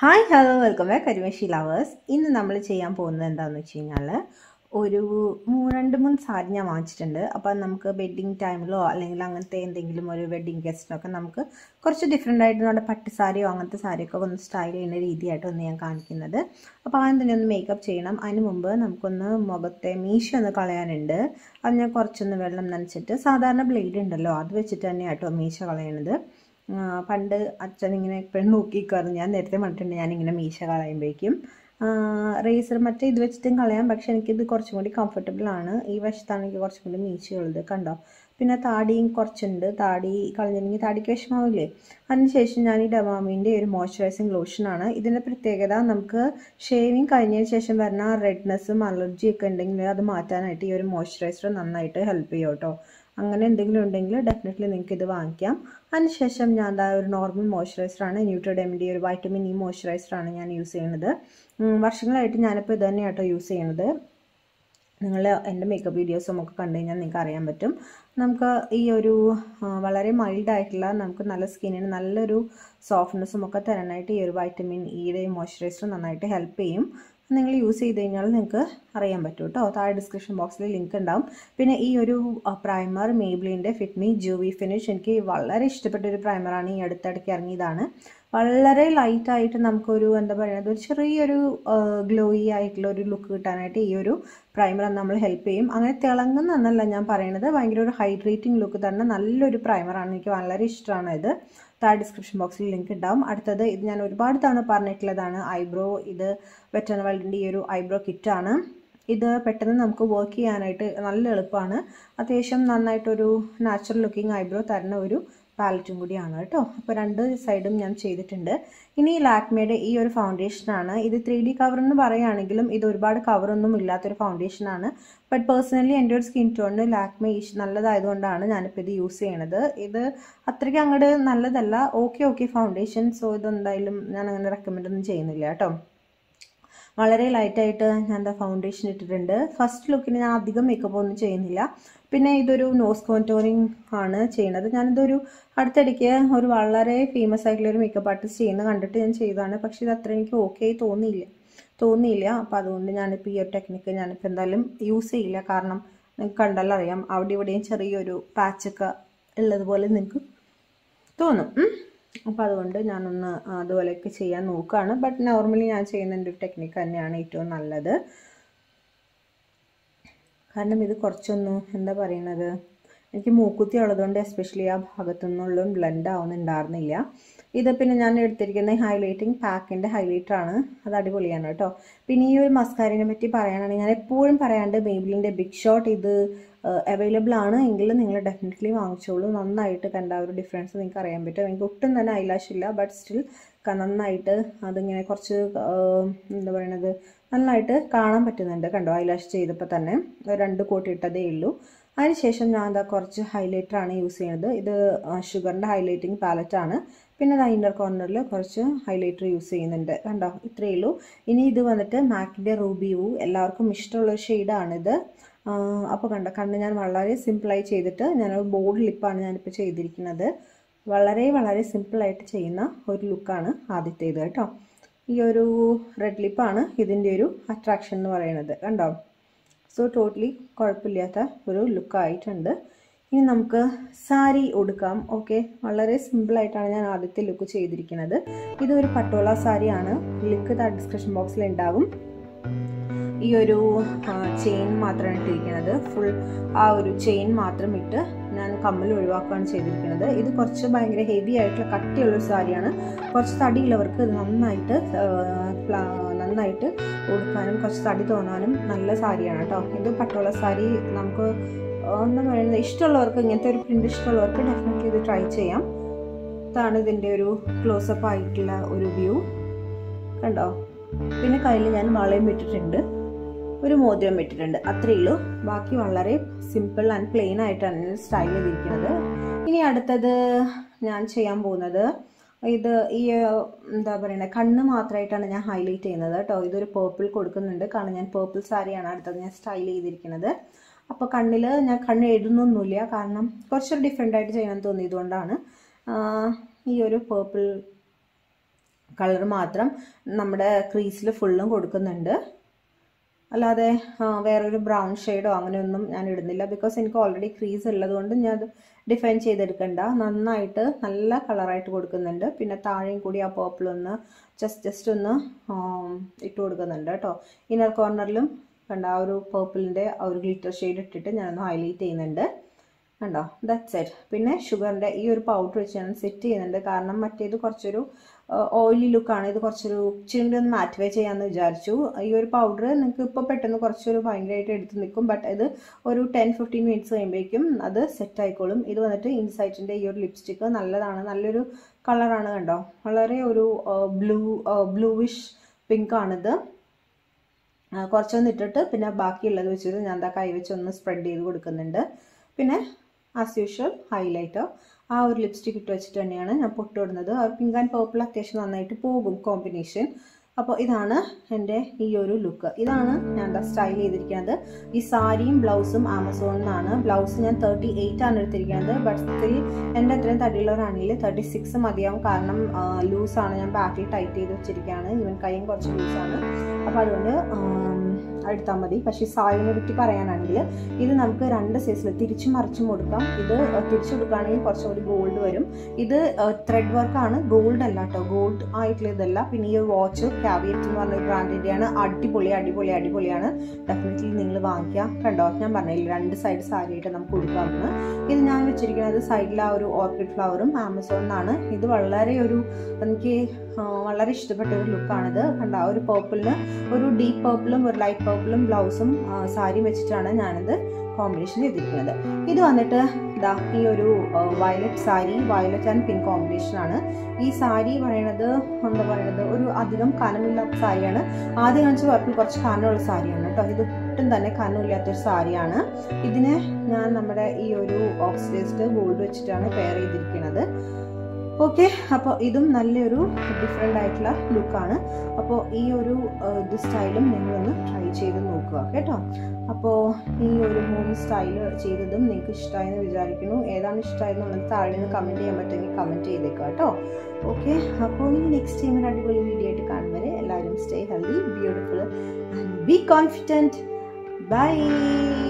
Hi hello welcome back Karimashi lovers ഇന്ന് നമ്മൾ ചെയ്യാൻ പോകുന്നത് എന്താണെന്ന് വെച്ച് കഴിഞ്ഞാൽ ഒരു മൂ- രണ്ട് മൂന്ന് സാരി ഞാൻ വാങ്ങിച്ചിട്ടുണ്ട് അപ്പോൾ നമുക്ക് വെഡ്ഡിങ് ടൈമിലോ അല്ലെങ്കിൽ അങ്ങനത്തെ എന്തെങ്കിലും ഒരു വെഡ്ഡിങ് ഗസ്റ്റിനൊക്കെ നമുക്ക് കുറച്ച് ഡിഫറെൻ്റ് ആയിട്ട് നമ്മുടെ പട്ട് സാരിയോ അങ്ങനത്തെ സാരിയൊക്കെ ഒന്ന് സ്റ്റൈൽ ചെയ്യുന്ന രീതിയായിട്ട് ഒന്ന് ഞാൻ കാണിക്കുന്നത് അപ്പോൾ ആദ്യം തന്നെ ഒന്ന് മേക്കപ്പ് ചെയ്യണം അതിന് മുമ്പ് നമുക്കൊന്ന് മുഖത്തെ മീശ ഒന്ന് കളയാനുണ്ട് അത് ഞാൻ കുറച്ചൊന്ന് വെള്ളം നനച്ചിട്ട് സാധാരണ ബ്ലേഡ് ഉണ്ടല്ലോ അത് വെച്ചിട്ട് തന്നെയാട്ടോ മീശ കളയണത് ആ, പണ്ട് അച്ഛൻ ഇങ്ങനെ എപ്പോഴും നോക്കിക്കാറ് ഞാൻ നേരത്തെ പറഞ്ഞിട്ടുണ്ട് ഞാനിങ്ങനെ മീശ കളയുമ്പോഴേക്കും റേസർ മറ്റേ ഇത് വെച്ചിട്ടും കളയാം പക്ഷെ എനിക്കിത് കുറച്ചും കൂടി കംഫർട്ടബിൾ ആണ് ഈ വശത്താണ് എനിക്ക് കുറച്ചും കൂടി മീശയുള്ളത് കണ്ടോ പിന്നെ താടിയും കുറച്ചുണ്ട് താടി കളഞ്ഞില്ലെങ്കിൽ താടിക്ക് വിഷമാവില്ലേ അതിനുശേഷം ഞാൻ ഈ ഡമാമിൻ്റെ ഒരു മോയ്സ്ചറൈസിങ് ലോഷനാണ് ഇതിൻ്റെ പ്രത്യേകത നമുക്ക് ഷേവിങ് കഴിഞ്ഞതിന് ശേഷം വരുന്ന റെഡ്നെസ്സും അലർജിയൊക്കെ ഉണ്ടെങ്കിൽ അത് മാറ്റാനായിട്ട് ഈ ഒരു മോയ്സ്ചറൈസർ നന്നായിട്ട് ഹെൽപ്പ് ചെയ്യും കേട്ടോ അങ്ങനെ എന്തെങ്കിലും ഉണ്ടെങ്കിൽ ഡെഫിനറ്റ്ലി നിങ്ങൾക്ക് ഇത് വാങ്ങിക്കാം അതിനുശേഷം ഞാൻ എന്താ ഒരു നോർമൽ മോയ്സ്ചറൈസറാണ് ന്യൂട്രോഡെമിൻ്റെ ഒരു വൈറ്റമിൻ ഇ മോയ്സ്ചറൈസറാണ് ഞാൻ യൂസ് ചെയ്യുന്നത് ഉം, വർഷങ്ങളായിട്ട് ഞാനിപ്പോൾ ഇത് തന്നെയാട്ടോ യൂസ് ചെയ്യുന്നത് നിങ്ങൾ എൻ്റെ മേക്കപ്പ് വീഡിയോസും ഒക്കെ കണ്ടു കഴിഞ്ഞാൽ നിങ്ങൾക്ക് അറിയാൻ പറ്റും നമുക്ക് ഈ ഒരു ആ, വളരെ മൈൽഡ് ആയിട്ടുള്ള നമുക്ക് നല്ല സ്കിന്നിന് നല്ലൊരു സോഫ്റ്റ്നെസ്സും ഒക്കെ തരാനായിട്ട് ഈ ഒരു വൈറ്റമിൻ ഇയുടെ മോയ്സ്ചറൈസർ നന്നായിട്ട് ഹെൽപ്പ് ചെയ്യും നിങ്ങൾ യൂസ് ചെയ്ത് കഴിഞ്ഞാൽ നിങ്ങൾക്ക് അറിയാൻ പറ്റും കേട്ടോ താഴെ ഡിസ്ക്രിപ്ഷൻ ബോക്സിൽ ലിങ്ക് ഉണ്ടാവും പിന്നെ ഈ ഒരു പ്രൈമർ മേബ്ലിൻ്റെ ഫിറ്റ്മി ജൂവി ഫിനിഷ് എനിക്ക് വളരെ ഇഷ്ടപ്പെട്ട ഒരു പ്രൈമറാണ് ഈ അടുത്തിടയ്ക്ക് ഇറങ്ങിയതാണ് വളരെ ലൈറ്റായിട്ട് നമുക്കൊരു എന്താ പറയുന്നത് ഒരു ചെറിയൊരു ഗ്ലോയി ആയിട്ടുള്ള ഒരു ലുക്ക് കിട്ടാനായിട്ട് ഈ ഒരു പ്രൈമർ നമ്മൾ ഹെൽപ്പ് ചെയ്യും അങ്ങനെ തിളങ്ങുന്ന എന്നല്ല ഞാൻ പറയുന്നത് ഭയങ്കര ഒരു ഹൈഡ്രേറ്റിംഗ് ലുക്ക് തരുന്ന നല്ലൊരു പ്രൈമറാണ് എനിക്ക് വളരെ ഇഷ്ടമാണ് ഇത് താഴെ ഡിസ്ക്രിപ്ഷൻ ബോക്സിൽ ലിങ്ക് ഉണ്ടാവും അടുത്തത് ഇത് ഞാൻ ഒരുപാട് തവണ പറഞ്ഞിട്ടുള്ളതാണ് ഐബ്രോ ഇത് വെറ്റന വേൾഡിൻ്റെ ഈ ഒരു ഐബ്രോ കിറ്റാണ് ഇത് പെട്ടെന്ന് നമുക്ക് വർക്ക് ചെയ്യാനായിട്ട് നല്ല എളുപ്പമാണ് അത്യാവശ്യം നന്നായിട്ടൊരു നാച്ചുറൽ ലുക്കിംഗ് ഐബ്രോ തരുന്ന ഒരു പാലറ്റും കൂടിയാണ് കേട്ടോ അപ്പോൾ രണ്ട് സൈഡും ഞാൻ ചെയ്തിട്ടുണ്ട് ഇനി ലാക്മേയുടെ ഈ ഒരു ഫൗണ്ടേഷനാണ് ഇത് ത്രീ ഡി കവർ എന്ന് പറയുകയാണെങ്കിലും ഇത് ഒരുപാട് കവറൊന്നും ഇല്ലാത്തൊരു ഫൗണ്ടേഷനാണ് ബട്ട് പേഴ്സണലി എൻ്റെ ഒരു സ്കിൻ ടോണിന് ലാക്മേ ഇഷ് നല്ലതായതുകൊണ്ടാണ് ഞാനിപ്പോൾ ഇത് യൂസ് ചെയ്യണത് ഇത് അത്രയ്ക്ക് അങ്ങോട്ട് നല്ലതല്ല ഓക്കെ ഓക്കെ ഫൗണ്ടേഷൻ സോ ഇതെന്തായാലും ഞാൻ അങ്ങനെ റെക്കമെൻഡ് ഒന്നും ചെയ്യുന്നില്ല കേട്ടോ വളരെ ലൈറ്റായിട്ട് ഞാൻ എന്താ ഫൗണ്ടേഷൻ ഇട്ടിട്ടുണ്ട് ഫസ്റ്റ് ലുക്കിന് ഞാൻ അധികം മേക്കപ്പ് ഒന്നും ചെയ്യുന്നില്ല പിന്നെ ഇതൊരു നോസ് കോൺടോറിങ് ആണ് ചെയ്യുന്നത് ഞാനിതൊരു അടുത്തിടയ്ക്ക് ഒരു വളരെ ഫേമസ് ആയിട്ടുള്ള ഒരു മേക്കപ്പ് ആർട്ടിസ്റ്റ് ചെയ്യുന്നത് കണ്ടിട്ട് ഞാൻ ചെയ്തതാണ് പക്ഷേ ഇത് അത്ര എനിക്ക് ഓക്കെ തോന്നിയില്ല തോന്നിയില്ല അപ്പോൾ അതുകൊണ്ട് ഞാനിപ്പോൾ ഈ ഒരു ടെക്നിക്ക് ഞാനിപ്പോൾ എന്തായാലും യൂസ് ചെയ്യില്ല കാരണം നിങ്ങൾക്ക് കണ്ടാലും അറിയാം അവിടെ ഇവിടെയും ചെറിയൊരു പാച്ചൊക്കെ ഉള്ളതുപോലെ നിങ്ങൾക്ക് തോന്നും ഉം. അപ്പോൾ അതുകൊണ്ട് ഞാനൊന്ന് അതുപോലെയൊക്കെ ചെയ്യാൻ നോക്കുകയാണ് ബട്ട് നോർമലി ഞാൻ ചെയ്യുന്ന എൻ്റെ ഒരു ടെക്നിക്ക് തന്നെയാണ് ഏറ്റവും നല്ലത് കാരണം ഇത് കുറച്ചൊന്നും എന്താ പറയുന്നത് എനിക്ക് മൂക്കുത്തി ഉള്ളതുകൊണ്ട് എസ്പെഷ്യലി ആ ഭാഗത്തു നിന്നുള്ള ബ്ലെൻഡ് ആവുന്നുണ്ടായിരുന്നില്ല ഇത് പിന്നെ ഞാൻ എടുത്തിരിക്കുന്ന ഹൈലൈറ്റിംഗ് പാക്കിൻ്റെ ഹൈലൈറ്റർ ആണ് അത് അടിപൊളിയാണ് കേട്ടോ പിന്നെ ഈ ഒരു മസ്കാരിനെ പറ്റി പറയാനാണെങ്കിൽ ഞാൻ എപ്പോഴും പറയാണ്ട് മേബിലിൻ്റെ ബിഗ് ഷോട്ട് ഇത് അവൈലബിൾ ആണ് എങ്കിൽ നിങ്ങൾ ഡെഫിനറ്റ്ലി വാങ്ങിച്ചോളൂ നന്നായിട്ട് കണ്ട ആ ഒരു ഡിഫറൻസ് നിങ്ങൾക്ക് അറിയാൻ പറ്റും എനിക്ക് ഒട്ടും തന്നെ ഐലാഷ് ഇല്ല ബട്ട് സ്റ്റിൽ നന്നായിട്ട് അതിങ്ങനെ കുറച്ച് ആ, എന്താ പറയണത് നന്നായിട്ട് കാണാൻ പറ്റുന്നുണ്ട് കണ്ടോ ഐലാഷ് ചെയ്തപ്പോൾ തന്നെ ഒരു രണ്ട് കോട്ട് ഇട്ടതേ ഉള്ളൂ അതിനുശേഷം ഞാൻ എന്താ കുറച്ച് ഹൈലൈറ്റർ ആണ് യൂസ് ചെയ്യുന്നത് ഇത് ഷുഗറിൻ്റെ ഹൈലൈറ്റിംഗ് പാലറ്റ് ആണ് പിന്നെ ദാ ഇന്നർ കോർണറിൽ കുറച്ച് ഹൈലൈറ്റർ യൂസ് ചെയ്യുന്നുണ്ട് കണ്ടോ ഇത്രയേ ഉള്ളൂ ഇനി ഇത് വന്നിട്ട് മാക്കിൻ്റെ റൂബി വൂ എല്ലാവർക്കും ഇഷ്ടമുള്ള ഷെയ്ഡാണിത് അപ്പോൾ കണ്ട കണ്ണ് ഞാൻ വളരെ സിമ്പിളായി ചെയ്തിട്ട് ഞാനൊരു ബോൾഡ് ലിപ്പാണ് ഞാനിപ്പോൾ ചെയ്തിരിക്കുന്നത് വളരെ വളരെ സിമ്പിളായിട്ട് ചെയ്യുന്ന ഒരു ലുക്കാണ് ആദ്യത്തേത് കേട്ടോ ഈ ഒരു റെഡ് ലിപ്പാണ് ഇതിൻ്റെ ഒരു അട്രാക്ഷൻ എന്ന് പറയുന്നത് കണ്ടോ സോ ടോട്ടലി കുഴപ്പമില്ലാത്ത ഒരു ലുക്കായിട്ടുണ്ട് ഇനി നമുക്ക് സാരി ഉടുക്കാം ഓക്കെ വളരെ സിമ്പിളായിട്ടാണ് ഞാൻ ആദ്യത്തെ ലുക്ക് ചെയ്തിരിക്കുന്നത് ഇതൊരു പട്ടോള സാരിയാണ് ലിക്ക് ഡിസ്ക്രിപ്ഷൻ ബോക്സിൽ ഉണ്ടാകും ഈ ഒരു ചെയിൻ മാത്രമാണ് ഇട്ടിരിക്കുന്നത് ഫുൾ ആ ഒരു ചെയിൻ മാത്രം ഇട്ട് ഞാൻ കമ്മൽ ഒഴിവാക്കുകയാണ് ചെയ്തിരിക്കുന്നത് ഇത് കുറച്ച് ഭയങ്കര ഹെവി ആയിട്ടുള്ള കട്ടിയുള്ള ഒരു സാരിയാണ് കുറച്ച് തടിയുള്ളവർക്ക് ഇത് നന്നായിട്ട് ആ, ഫ്ലാ- നന്നായിട്ട് ഉടുക്കാനും കുറച്ച് തടി തോന്നാനും നല്ല സാരിയാണ് കേട്ടോ ഇത് പട്ടോള സാരി നമുക്ക് എന്താ പറയുന്നത് ഇഷ്ടമുള്ളവർക്ക് ഇങ്ങനത്തെ ഒരു പ്രിന്റ് ഇഷ്ടമുള്ളവർക്ക് ഡെഫിനറ്റ്ലി ഇത് ട്രൈ ചെയ്യാം ഇതാണ് ഇതിൻ്റെ ഒരു ക്ലോസപ്പ് ആയിട്ടുള്ള ഒരു വ്യൂ കണ്ടോ പിന്നെ കയ്യിൽ ഞാൻ വളയും ഇട്ടിട്ടുണ്ട് ഒരു മോതിരം ഇട്ടിട്ടുണ്ട് അത്രയേ ഉള്ളൂ ബാക്കി വളരെ സിമ്പിൾ ആൻഡ് പ്ലെയിൻ ആയിട്ടാണ് ഞാൻ സ്റ്റൈൽ ചെയ്തിരിക്കുന്നത് ഇനി അടുത്തത് ഞാൻ ചെയ്യാൻ പോകുന്നത് ഇത് ഈ ഏഹ്, എന്താ പറയുന്നത് കണ്ണ് മാത്രമായിട്ടാണ് ഞാൻ ഹൈലൈറ്റ് ചെയ്യുന്നത് കേട്ടോ ഇതൊരു പേർപ്പിൾ കൊടുക്കുന്നുണ്ട് കാരണം ഞാൻ പേർപ്പിൾ സാരിയാണ് അടുത്തത് ഞാൻ സ്റ്റൈൽ ചെയ്തിരിക്കുന്നത് അപ്പോൾ കണ്ണിൽ ഞാൻ കണ്ണ് എഴുതുന്നൊന്നുമില്ല കാരണം കുറച്ചൊരു ഡിഫറെൻ്റ് ആയിട്ട് ചെയ്യണം തോന്നിയതുകൊണ്ടാണ് ആഹ്, ഈ ഒരു പേർപ്പിൾ കളർ മാത്രം നമ്മുടെ ക്രീസിൽ ഫുള്ളും കൊടുക്കുന്നുണ്ട് അല്ലാതെ ആ, വേറൊരു ബ്രൗൺ ഷെയ്ഡോ അങ്ങനെയൊന്നും ഞാൻ ഇടുന്നില്ല ബിക്കോസ് എനിക്ക് ഓൾറെഡി ക്രീസ് ഉള്ളതുകൊണ്ട് ഞാൻ അത് ഡിഫൈൻ ചെയ്തെടുക്കണ്ട നന്നായിട്ട് നല്ല കളറായിട്ട് കൊടുക്കുന്നുണ്ട് പിന്നെ താഴെയും കൂടി ആ പേർപ്പിൾ ഒന്ന് ജസ്റ്റ് ജസ്റ്റ് ഒന്ന് ആം, ഇട്ട് കൊടുക്കുന്നുണ്ട് കേട്ടോ ഇന്നർ കോർണറിലും കണ്ട ആ ഒരു പേർപ്പിളിൻ്റെ ആ ഒരു ഗ്ലിറ്റർ ഷെയ്ഡ് ഇട്ടിട്ട് ഞാനൊന്ന് ഹൈലൈറ്റ് ചെയ്യുന്നുണ്ട് കണ്ടോ ദാറ്റ്സ് ഇറ്റ് പിന്നെ ഷുഗറിൻ്റെ ഈ ഒരു പൗഡർ വെച്ച് ഞാൻ സെറ്റ് ചെയ്യുന്നുണ്ട് കാരണം മറ്റേത് കുറച്ചൊരു ഓയിലി ലുക്കാണ് ഇത് കുറച്ചൊരു ഇച്ചിരി കൂടി ഒന്ന് മാറ്റിഫൈ ചെയ്യാമെന്ന് വിചാരിച്ചു ഈ ഒരു പൗഡർ നിങ്ങൾക്ക് ഇപ്പോൾ പെട്ടെന്ന് കുറച്ചൊരു ഭയങ്കരമായിട്ട് എടുത്ത് നിൽക്കും ബട്ട് ഇത് ഒരു ടെൻ ഫിഫ്റ്റീൻ മിനിറ്റ്സ് കഴിയുമ്പോഴേക്കും അത് സെറ്റ് ആയിക്കോളും ഇത് വന്നിട്ട് ഇൻസൈറ്റിൻ്റെ ഈ ഒരു ലിപ്സ്റ്റിക്ക് നല്ലതാണ് നല്ലൊരു കളറാണ് കണ്ടോ വളരെ ഒരു ബ്ലൂ ബ്ലൂവിഷ് പിങ്ക് ആണിത് ആ, കുറച്ചൊന്ന് ഇട്ടിട്ട് പിന്നെ ബാക്കിയുള്ളത് വെച്ചിട്ട് ഞാൻ എന്താ കൈ വെച്ച് ഒന്ന് സ്പ്രെഡ് ചെയ്ത് കൊടുക്കുന്നുണ്ട് പിന്നെ ആസ് യൂഷ്വൽ ഹൈലൈറ്റർ ആ ഒരു ലിപ്സ്റ്റിക് ഇട്ട് വെച്ചിട്ട് തന്നെയാണ് ഞാൻ പൊട്ടിടുന്നത് ആ ഒരു പിങ്ക് ആൻഡ് പേർപ്പിൾ അത്യാവശ്യം നന്നായിട്ട് പോകും കോമ്പിനേഷൻ അപ്പോൾ ഇതാണ് എൻ്റെ ഈ ഒരു ലുക്ക് ഇതാണ് ഞാൻ എന്താ സ്റ്റൈൽ ചെയ്തിരിക്കുന്നത് ഈ സാരിയും ബ്ലൗസും ആമസോണിൽ നിന്നാണ് ബ്ലൗസ് ഞാൻ തേർട്ടി എയ്റ്റ് ആണ് എടുത്തിരിക്കുന്നത് ബട്ട് സ്റ്റിൽ എൻ്റെ അത്രയും തടിയുള്ളവരാണെങ്കിൽ തേർട്ടി സിക്സ് മതിയാവും കാരണം ലൂസാണ് ഞാൻ ബാക്കിൽ ടൈറ്റ് ചെയ്ത് വെച്ചിരിക്കുകയാണ് ഈവൻ കൈയും കുറച്ച് ലൂസാണ് അപ്പോൾ അതുകൊണ്ട് എടുത്താൽ മതി പക്ഷേ സാരിനെ പറ്റി പറയാനാണെങ്കിൽ ഇത് നമുക്ക് രണ്ട് സൈസിൽ തിരിച്ചും മറിച്ചും കൊടുക്കാം ഇത് തിരിച്ചു കൊടുക്കുകയാണെങ്കിൽ കുറച്ചും കൂടി ഗോൾഡ് വരും ഇത് ത്രെഡ് വർക്കാണ് ഗോൾഡ് അല്ല കേട്ടോ ഗോൾഡ് ആയിട്ടുള്ള ഇതല്ല പിന്നെ ഈ ഒരു വാച്ച് കാവിയറ്റ് എന്ന് പറഞ്ഞ ബ്രാൻഡിൻ്റെയാണ് അടിപൊളി അടിപൊളി അടിപൊളിയാണ് ഡെഫിനറ്റ്ലി നിങ്ങൾ വാങ്ങിക്കുക കണ്ടോ ഞാൻ പറഞ്ഞില്ല രണ്ട് സൈഡ് സാരിയായിട്ട് നമുക്ക് കൊടുക്കാമെന്ന് ഇത് ഞാൻ വെച്ചിരിക്കുന്നത് സൈഡിൽ ആ ഒരു ഓർക്കിഡ് ഫ്ലവറും ആമസോണിൽ നിന്നാണ് ഇത് വളരെ ഒരു എനിക്ക് ആ, വളരെ ഇഷ്ടപ്പെട്ട ഒരു ലുക്കാണിത് കണ്ട ആ ഒരു പേർപ്പിളിന് ഒരു ഡീപ്പ് പേർപ്പിളും ഒരു ലൈറ്റ് പേർപ്പിളും ബ്ലൗസും സാരിയും വെച്ചിട്ടാണ് ഞാനിത് കോമ്പിനേഷൻ ചെയ്തിരിക്കുന്നത് ഇത് വന്നിട്ട് ഇതാ ഈ ഒരു violet sari violet and pink combination ആണ് ഈ സാരി പറയണത് എന്താ പറയണത് ഒരു അധികം കനമില്ലാത്ത സാരിയാണ് ആദ്യം കാണിച്ച പർപ്പിൾ കുറച്ച് കനമുള്ള സാരിയാണ് കേട്ടോ ഇത് ഒട്ടും തന്നെ കനമില്ലാത്തൊരു സാരിയാണ് ഇതിന് ഞാൻ നമ്മുടെ ഈ ഒരു ഓക്സിഡൈസ്ഡ് ഗോൾഡ് വെച്ചിട്ടാണ് പെയർ ചെയ്തിരിക്കുന്നത് ഓക്കെ അപ്പോൾ ഇതും നല്ലൊരു ഡിഫറെൻ്റ് ആയിട്ടുള്ള ലുക്കാണ് അപ്പോൾ ഈ ഒരു ആ, ഇത് സ്റ്റൈലും നിങ്ങളൊന്ന് ട്രൈ ചെയ്ത് നോക്കുക കേട്ടോ അപ്പോൾ ഈ ഒരു മൂന്ന് സ്റ്റൈൽ ചെയ്തതും നിങ്ങൾക്ക് ഇഷ്ടമായെന്ന് വിചാരിക്കുന്നു ഏതാണ് ഇഷ്ടമായെന്നുള്ളത് താഴെ നിന്ന് കമൻറ്റ് ചെയ്യാൻ പറ്റുമെങ്കിൽ കമൻറ്റ് ചെയ്തേക്കുക കേട്ടോ ഓക്കെ അപ്പോൾ ഈ നെക്സ്റ്റ് ടൈം ഒരു അടിപൊളി വീഡിയോ ആയിട്ട് കാണുമ്പോൾ എല്ലാവരും stay healthy beautiful and be confident by